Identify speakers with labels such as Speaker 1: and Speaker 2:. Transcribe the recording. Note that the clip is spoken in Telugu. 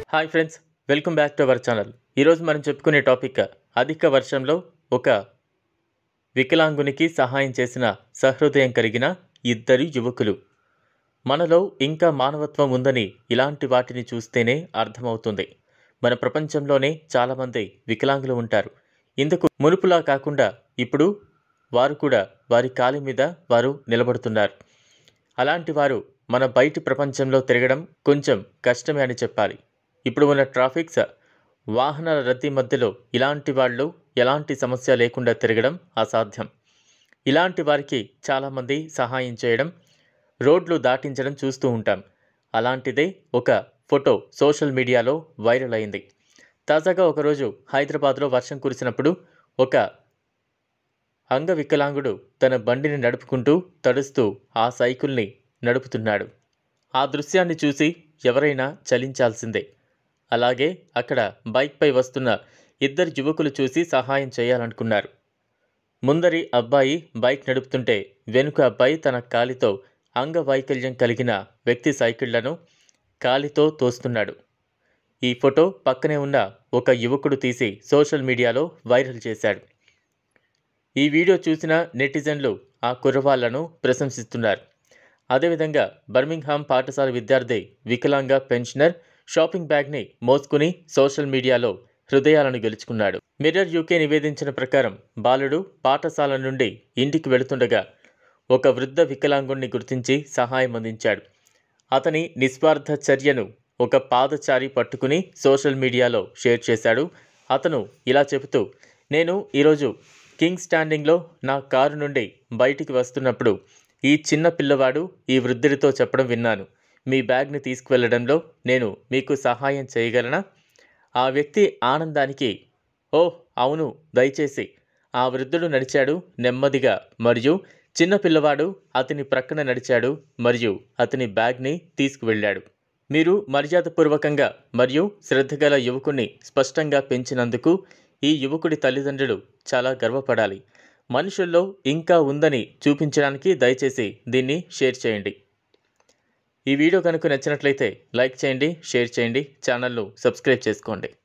Speaker 1: hi friends welcome back to our channel ఈరోజు మనం చెప్పుకునే టాపిక్ అధిక వర్షంలో ఒక వికలాంగునికి సహాయం చేసిన సహృదయం కలిగిన ఇద్దరు యువకులు మనలో ఇంకా మానవత్వం ఉందని ఇలాంటి వాటిని చూస్తేనే అర్థమవుతుంది మన ప్రపంచంలోనే చాలామంది వికలాంగులు ఉంటారు ఇందుకు మునుపులా కాకుండా ఇప్పుడు వారు కూడా వారి కాలి మీద వారు నిలబడుతున్నారు అలాంటి వారు మన బయటి ప్రపంచంలో తిరగడం కొంచెం కష్టమే అని చెప్పాలి ఇప్పుడు ఉన్న ట్రాఫిక్స్ వాహనాల రద్దీ మధ్యలో ఇలాంటి వాళ్ళు ఎలాంటి సమస్య లేకుండా తిరగడం అసాధ్యం ఇలాంటి వారికి చాలామంది సహాయం చేయడం రోడ్లు దాటించడం చూస్తూ ఉంటాం అలాంటిదే ఒక ఫోటో సోషల్ మీడియాలో వైరల్ అయింది తాజాగా ఒకరోజు హైదరాబాద్లో వర్షం కురిసినప్పుడు ఒక అంగవికలాంగుడు తన బండిని నడుపుకుంటూ తడుస్తూ ఆ సైకిల్ని నడుపుతున్నాడు ఆ దృశ్యాన్ని చూసి ఎవరైనా చలించాల్సిందే అలాగే అక్కడ బైక్పై వస్తున్న ఇద్దరు యువకులు చూసి సహాయం చేయాలనుకున్నారు ముందరి అబ్బాయి బైక్ నడుపుతుంటే వెనుక అబ్బాయి తన కాలితో అంగవైకల్యం కలిగిన వ్యక్తి సైకిళ్లను కాలితో తోస్తున్నాడు ఈ ఫోటో పక్కనే ఉన్న ఒక యువకుడు తీసి సోషల్ మీడియాలో వైరల్ చేశాడు ఈ వీడియో చూసిన నెటిజన్లు ఆ కుర్రవాళ్లను ప్రశంసిస్తున్నారు అదేవిధంగా బర్మింగ్హామ్ పాఠశాల విద్యార్థి వికలాంగ పెన్షనర్ షాపింగ్ బ్యాగ్ని మోసుకుని సోషల్ మీడియాలో హృదయాలను గెలుచుకున్నాడు మిర్రర్ యూకే నివేదించిన ప్రకారం బాలుడు పాఠశాల నుండి ఇంటికి వెళుతుండగా ఒక వృద్ధ వికలాంగుణ్ణి గుర్తించి సహాయం అందించాడు అతని నిస్వార్థ చర్యను ఒక పాదచారి పట్టుకుని సోషల్ మీడియాలో షేర్ చేశాడు అతను ఇలా చెబుతూ నేను ఈరోజు కింగ్ స్టాండింగ్లో నా కారు నుండి బయటికి వస్తున్నప్పుడు ఈ చిన్న పిల్లవాడు ఈ వృద్ధుడితో చెప్పడం విన్నాను మీ బ్యాగ్ని తీసుకువెళ్ళడంలో నేను మీకు సహాయం చేయగలనా ఆ వ్యక్తి ఆనందానికి ఓ అవును దయచేసి ఆ వృద్ధుడు నడిచాడు నెమ్మదిగా మరియు చిన్న పిల్లవాడు అతని ప్రక్కన నడిచాడు మరియు అతని బ్యాగ్ని తీసుకువెళ్ళాడు మీరు మర్యాదపూర్వకంగా మరియు శ్రద్ధగల యువకుని స్పష్టంగా పెంచినందుకు ఈ యువకుడి తల్లిదండ్రులు చాలా గర్వపడాలి మనుషుల్లో ఇంకా ఉందని చూపించడానికి దయచేసి దీన్ని షేర్ చేయండి ఈ వీడియో కనుక నచ్చినట్లయితే లైక్ చేయండి షేర్ చేయండి ఛానల్ను సబ్స్క్రైబ్ చేసుకోండి